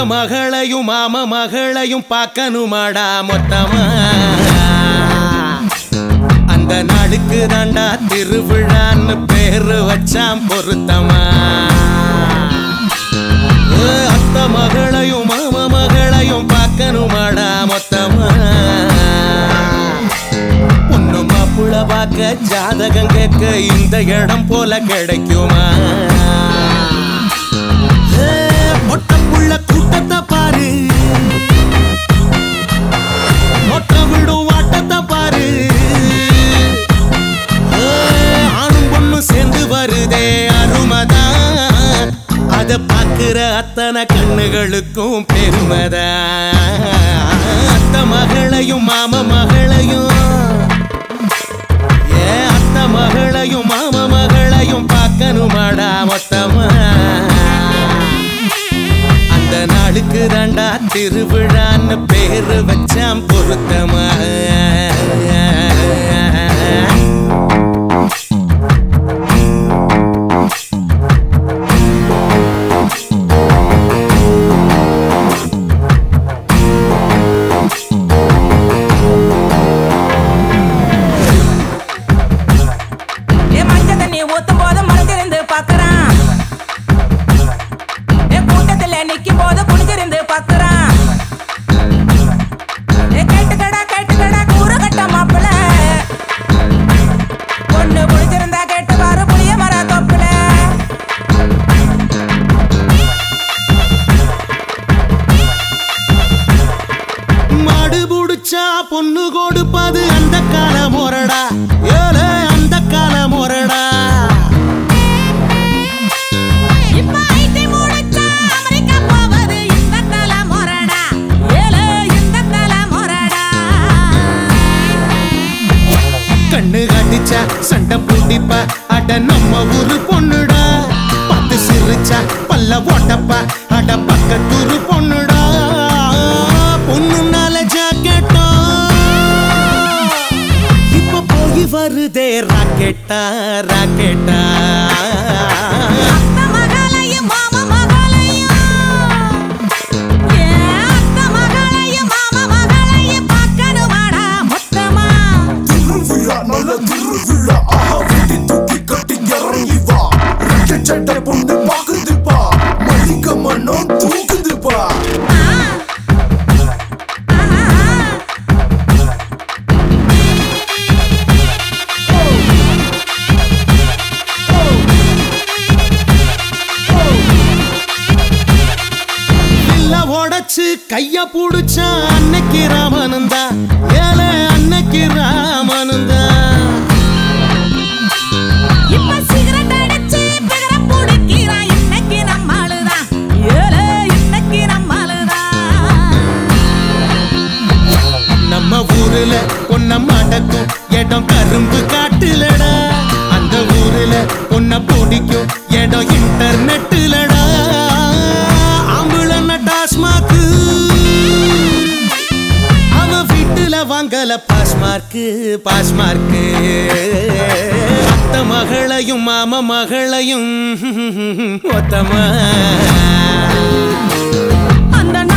மகளையும் மாம மகளையும் பார்க்கணுமாடா மொத்தமா அந்த நாளுக்கு தாண்டா திருவிழான்னு பேரு வச்சான் பொருத்தமா ஏ, அத்த மகளையும் மாம மகளையும் பார்க்கணுமாடா மொத்தமா பொண்ணு மாப்புள்ள பார்க்க ஜாதகம் கேட்க இந்த இடம் போல கிடைக்குமா ஏ, மொட்டைப்புள்ள கூட்டத்தை பாரு மொட்டை விடும் வாட்டத்தை பாரு ஏ, ஆணும் பொண்ணும் சேர்ந்து வருதே அருமதான் அத பாக்குற அத்தனை கண்ணுகளுக்கும் பெருமதான் அத்த மகளையும் மாம மகளையும் ஏ அத்த மகளையும் மாம மகளையும் பார்க்கணுமாடா மொத்தமா அந்த நாளுக்கு தாண்டா திருவிழான்னு பேரு வச்சான் பொருத்தமா ஏ மஞ்ச தண்ணி ஊத்தும் போது மறைஞ்சிருந்து பாக்குறான் ஏ கூட்டத்துல நிக்கும் போது குனிஞ்சிருந்து பாக்குறான் ஏ கேட்டுக்கடா கேட்டுக்கடா கூறு கட்ட மாப்பிள பொண்ணு குடிச்சிருந்தா கேட்டு பாரு புளிய மர தொப்புல மாடு புடிச்சா பொண்ணு கொடுப்பது அந்த கால முறடா ஏலே அந்த கால முறடா இப்ப ஐடி முடிச்சா அமெரிக்கா போவது இந்த தல முறடா ஏலே இந்த தல முறடா கண்ணு கடிச்சா சண்டை பூட்டிப்பா அட நம்ம ஊரு பொண்ணுடா பத்து சிரிச்சா பல்ல ஓட்டப்பா அட பக்கத்தூரு பொண்ணுடா பொண்ணுனால ஜாக்கெட்டா இப்ப போய் வருதே ராக்கெட்டா ராக்கெட்டா அத்த மகளையும் மாமா மகளையும் ஏ அத்த மகளையும் மாமா மகளையும் பார்க்கணுமாடா மொத்தமா திருவிழா நல்ல திருவிழா ஆஹா வெடி தூக்கி கட்டி இறங்கி வா ரெட்டை சட்டை பொண்ணு பாக்குதுப்பா மல்லிக மனம் தூக்குதுப்பா ஆ. ஆஹா. இல்ல உடைச்சு கைய புடிச்சா அன்னைக்கு ராமனந்தா ஏல அன்னைக்கு ராமனந்தா இப்ப சிகரெட் அடிச்சு பிகர புடிக்கிறான் இன்னைக்கு நம்ம ஆளுதான் ஏலே இன்னைக்கு நம்ம ஆளுதான் நம்ம ஊருல பொன்ன மடக்கும் இடம் கரும்பு காட்டுலடா அந்த ஊருல பொன்ன பிடிக்கும் இடம் இன்டர்நெட்டுலடா ஆம்புலன்ன டாஸ்மாக்கு அவ வீட்டுல வாங்கல பாஸ் மார்க்கு பாஸ் மார்க்கு அத்த மகளையும் மாம மகளையும் மொத்தமா அந்த